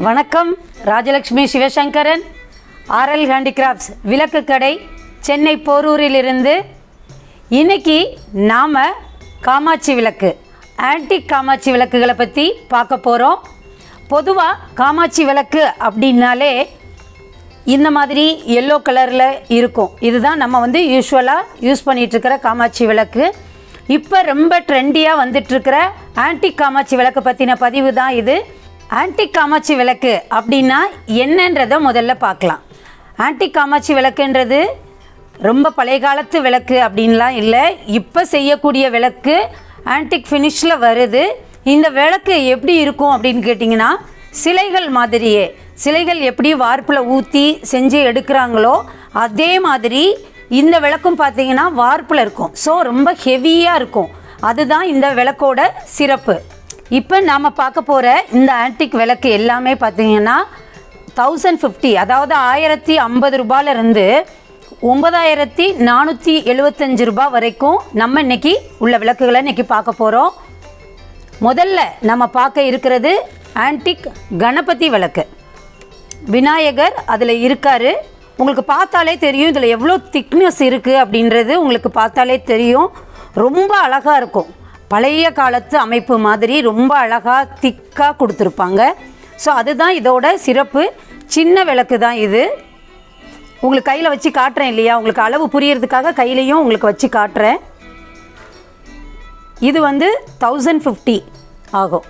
வணக்கம் Rajalakshmi Sivasankaran RL handicrafts விளக்கு கடை சென்னை போரூரிலிருந்து இன்னைக்கு நாம் காமாட்சி விளக்கு ஆன்டிக் காமாட்சி விளக்குகளை பற்றி பார்க்க போகிறோம் பொதுவாக காமாட்சி விளக்கு அப்படின்னாலே இந்த மாதிரி எல்லோ கலரில் இருக்கும் இதுதான் நம்ம வந்து யூஸ்வலாக யூஸ் பண்ணிகிட்ருக்கிற காமாட்சி விளக்கு இப்போ ரொம்ப ட்ரெண்டியாக வந்துட்டுருக்கிற ஆன்டிக் காமாட்சி விளக்கு பற்றின பதிவு தான் இது ஆன்டிக் காமாட்சி விளக்கு அப்படின்னா என்னன்றதை முதல்ல பார்க்கலாம் ஆன்டிக் காமாட்சி விளக்குன்றது ரொம்ப பழைய காலத்து விளக்கு அப்படின்லாம் இல்லை இப்போ செய்யக்கூடிய விளக்கு ஆன்டிக் ஃபினிஷில் வருது இந்த விளக்கு எப்படி இருக்கும் அப்படின்னு கேட்டிங்கன்னா சிலைகள் மாதிரியே சிலைகள் எப்படி வார்ப்பில் ஊற்றி செஞ்சு எடுக்கிறாங்களோ அதே மாதிரி இந்த விளக்கும் பார்த்தீங்கன்னா வார்ப்பில் இருக்கும் ஸோ ரொம்ப ஹெவியாக இருக்கும் அதுதான் இந்த விளக்கோட சிறப்பு இப்போ நாம் பார்க்க போகிற இந்த ஆன்டிக் விளக்கு எல்லாமே பார்த்தீங்கன்னா தௌசண்ட் ஃபிஃப்டி அதாவது ஆயிரத்தி ஐம்பது ரூபாயிலிருந்து ஒன்பதாயிரத்தி நானூற்றி எழுபத்தஞ்சு ரூபாய் வரைக்கும் நம்ம இன்னைக்கு உள்ள விளக்குகளை இன்னைக்கு பார்க்க போகிறோம் முதல்ல நம்ம பார்க்க இருக்கிறது ஆன்டிக் கணபதி விளக்கு விநாயகர் அதில் இருக்கார் உங்களுக்கு பார்த்தாலே தெரியும் இதில் எவ்வளோ திக்னஸ் இருக்குது அப்படின்றது உங்களுக்கு பார்த்தாலே தெரியும் ரொம்ப அழகாக இருக்கும் பழைய காலத்து அமைப்பு மாதிரி ரொம்ப அழகாக திக்காக கொடுத்துருப்பாங்க ஸோ அதுதான் இதோட சிறப்பு சின்ன விளக்கு தான் இது உங்களுக்கு கையில் வச்சு காட்டுறேன் இல்லையா உங்களுக்கு அளவு புரியறதுக்காக கையிலையும் உங்களுக்கு வச்சு காட்டுறேன் இது வந்து தௌசண்ட் ஃபிஃப்டி ஆகும்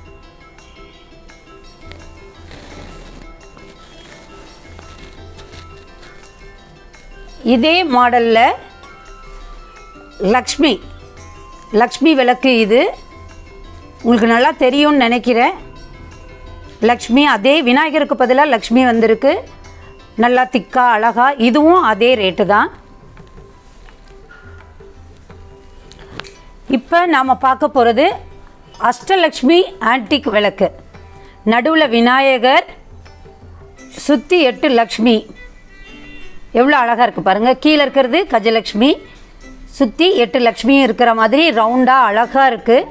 இதே மாடலில் லக்ஷ்மி லக்ஷ்மி விளக்கு இது உங்களுக்கு நல்லா தெரியும்னு நினைக்கிறேன் லக்ஷ்மி அதே விநாயகருக்கு பதிலாக லக்ஷ்மி வந்திருக்கு நல்லா திக்கா அழகா இதுவும் அதே ரேட்டு தான் இப்போ நாம் பார்க்க போகிறது அஷ்டலக்ஷ்மி ஆன்டிக் விளக்கு நடுவில் விநாயகர் சுற்றி எட்டு லக்ஷ்மி எவ்வளோ அழகாக இருக்குது பாருங்கள் கீழே இருக்கிறது கஜலக்ஷ்மி சுற்றி எட்டு லக்ஷ்மியும் இருக்கிற மாதிரி ரவுண்டாக அழகாக இருக்குது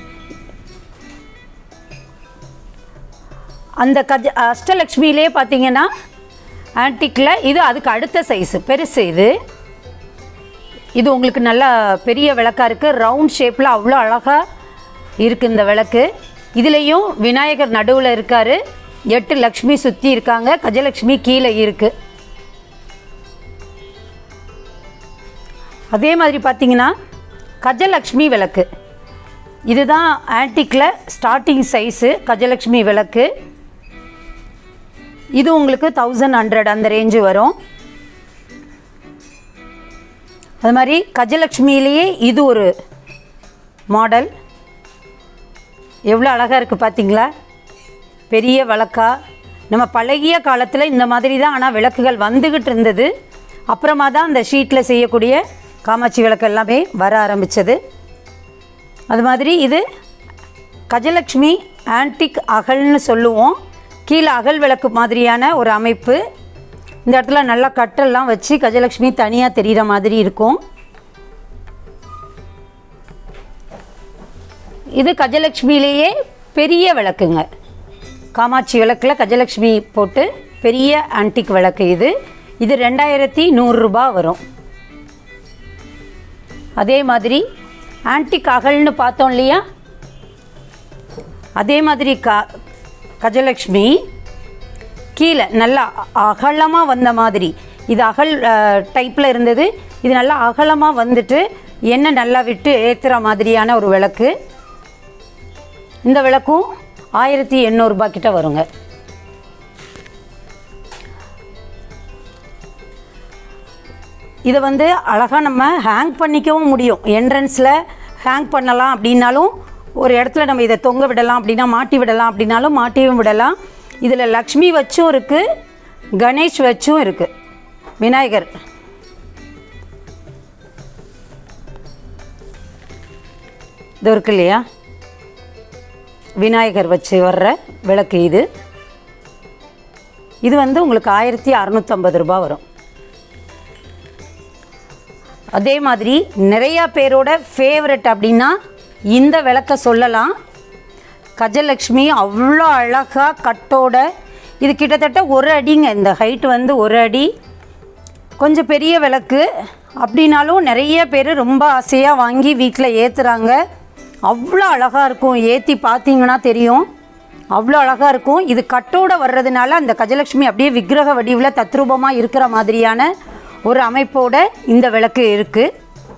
அந்த கஜ அஷ்டலக்ஷ்மியிலே பார்த்தீங்கன்னா ஆன்டிக்கில் இது அதுக்கு அடுத்த சைஸு பெருசு இது இது உங்களுக்கு நல்லா பெரிய விளக்காக இருக்குது ரவுண்ட் ஷேப்பில் அவ்வளோ அழகாக இருக்குது இந்த விளக்கு இதுலேயும் விநாயகர் நடுவில் இருக்கார் எட்டு லக்ஷ்மி சுற்றி இருக்காங்க கஜலக்ஷ்மி கீழே இருக்குது அதே மாதிரி பார்த்தீங்கன்னா கஜலக்ஷ்மி விளக்கு இதுதான் ஆன்டிக்கில் ஸ்டார்டிங் சைஸு கஜலக்ஷ்மி விளக்கு இது உங்களுக்கு தௌசண்ட் ஹண்ட்ரட் அந்த ரேஞ்சு வரும் அது மாதிரி கஜலக்ஷ்மியிலேயே இது ஒரு மாடல் எவ்வளோ அழகாக இருக்குது பார்த்தீங்களா பெரிய விளக்கா நம்ம பழகிய காலத்தில் இந்த மாதிரி தான் ஆனால் விளக்குகள் வந்துக்கிட்டு இருந்தது அப்புறமா தான் அந்த ஷீட்டில் செய்யக்கூடிய காமாட்சி விளக்கு எல்லாமே வர ஆரம்பித்தது அது மாதிரி இது கஜலக்ஷ்மி ஆன்டிக் அகல்னு சொல்லுவோம் கீழே அகல் விளக்கு மாதிரியான ஒரு அமைப்பு இந்த இடத்துல நல்லா கட்டெல்லாம் வச்சு கஜலக்ஷ்மி தனியாக தெரிகிற மாதிரி இருக்கும் இது கஜலக்ஷ்மியிலேயே பெரிய விளக்குங்க காமாட்சி விளக்கில் கஜலக்ஷ்மி போட்டு பெரிய ஆன்டிக் விளக்கு இது இது ரெண்டாயிரத்தி நூறுரூபா வரும் அதே மாதிரி ஆன்டிக் அகல்னு பார்த்தோம் இல்லையா அதே மாதிரி க கஜலக்ஷ்மி கீழே நல்லா அகலமாக வந்த மாதிரி இது அகல் டைப்பில் இருந்தது இது நல்லா அகலமாக வந்துட்டு எண்ணெய் நல்லா விட்டு ஏற்றுற மாதிரியான ஒரு விளக்கு இந்த விளக்கும் ஆயிரத்தி எண்ணூறுபா கிட்ட வருங்க இதை வந்து அழகாக நம்ம ஹேங் பண்ணிக்கவும் முடியும் என்ட்ரன்ஸில் ஹேங் பண்ணலாம் அப்படின்னாலும் ஒரு இடத்துல நம்ம இதை தொங்க விடலாம் அப்படின்னா மாட்டி விடலாம் அப்படின்னாலும் மாட்டியும் விடலாம் இதில் லக்ஷ்மி வச்சும் இருக்குது கணேஷ் வச்சும் இருக்குது விநாயகர் இது இருக்கு இல்லையா விநாயகர் வச்சு வர்ற விளக்கு இது இது வந்து உங்களுக்கு ஆயிரத்தி அறநூற்றம்பது ரூபா வரும் அதே மாதிரி நிறையா பேரோட ஃபேவரட் அப்படின்னா இந்த விளக்க சொல்லலாம் கஜலக்ஷ்மி அவ்வளோ அழகாக கட்டோட இது கிட்டத்தட்ட ஒரு அடிங்க இந்த ஹைட் வந்து ஒரு அடி கொஞ்சம் பெரிய விளக்கு அப்படின்னாலும் நிறைய பேர் ரொம்ப ஆசையாக வாங்கி வீட்டில் ஏற்றுறாங்க அவ்வளோ அழகாக இருக்கும் ஏற்றி பார்த்தீங்கன்னா தெரியும் அவ்வளோ அழகாக இருக்கும் இது கட்டோட வர்றதுனால அந்த கஜலட்சுமி அப்படியே விக்கிரக வடிவில் தத்ரூபமாக இருக்கிற மாதிரியான ஒரு அமைப்போட இந்த விளக்கு இருக்குது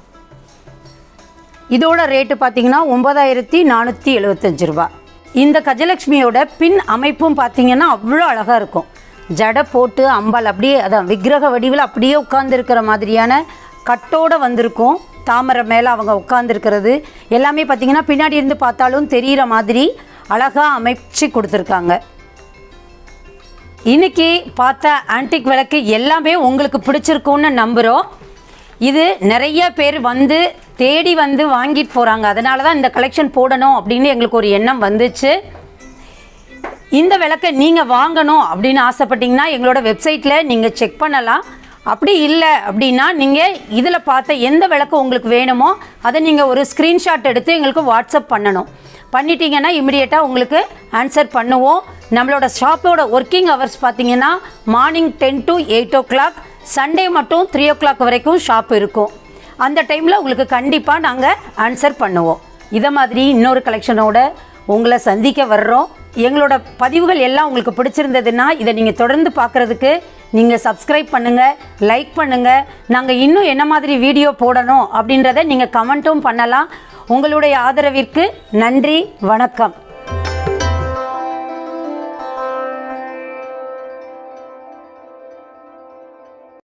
இதோட ரேட்டு பார்த்தீங்கன்னா ஒன்பதாயிரத்தி நானூற்றி எழுபத்தஞ்சு ரூபா இந்த கஜலட்சுமியோட பின் அமைப்பும் பார்த்தீங்கன்னா அவ்வளோ அழகாக இருக்கும் ஜடை போட்டு அம்பாள் அப்படியே அதான் விக்கிரக வடிவில் அப்படியே உட்கார்ந்துருக்கிற மாதிரியான கட்டோட வந்திருக்கும் தாமரை மேலே அவங்க உட்கார்ந்துருக்கிறது எல்லாமே பார்த்தீங்கன்னா பின்னாடி இருந்து பார்த்தாலும் தெரிகிற மாதிரி அழகாக அமைச்சு கொடுத்துருக்காங்க இன்னைக்கு பார்த்த ஆன்டிக் விளக்கு எல்லாமே உங்களுக்கு பிடிச்சிருக்கும்னு நம்புகிறோம் இது நிறைய பேர் வந்து தேடி வந்து வாங்கிட்டு போகிறாங்க அதனால தான் இந்த கலெக்ஷன் போடணும் அப்படின்னு எங்களுக்கு ஒரு எண்ணம் வந்துச்சு இந்த விளக்கை நீங்கள் வாங்கணும் அப்படின்னு ஆசைப்பட்டீங்கன்னா எங்களோட வெப்சைட்டில் நீங்கள் செக் பண்ணலாம் அப்படி இல்லை அப்படின்னா நீங்கள் இதில் பார்த்த எந்த விளக்கு உங்களுக்கு வேணுமோ அதை நீங்கள் ஒரு ஸ்க்ரீன்ஷாட் எடுத்து எங்களுக்கு வாட்ஸ்அப் பண்ணணும் பண்ணிட்டீங்கன்னா இமிடியேட்டாக உங்களுக்கு ஆன்சர் பண்ணுவோம் நம்மளோட ஷாப்போட ஒர்க்கிங் ஹவர்ஸ் பார்த்தீங்கன்னா morning ten to eight o'clock Sunday மட்டும் த்ரீ ஓ கிளாக் வரைக்கும் ஷாப் இருக்கும் அந்த டைமில் உங்களுக்கு கண்டிப்பாக நாங்கள் ஆன்சர் பண்ணுவோம் இதை மாதிரி இன்னொரு கலெக்ஷனோட உங்களை சந்திக்க வர்றோம் எங்களோட பதிவுகள் எல்லாம் உங்களுக்கு பிடிச்சிருந்ததுன்னா இதை நீங்கள் தொடர்ந்து பார்க்குறதுக்கு நீங்கள் சப்ஸ்கிரைப் பண்ணுங்கள் லைக் பண்ணுங்கள் நாங்கள் இன்னும் என்ன மாதிரி வீடியோ போடணும் அப்படின்றத நீங்கள் கமெண்ட்டும் பண்ணலாம் உங்களுடைய ஆதரவிற்கு நன்றி வணக்கம்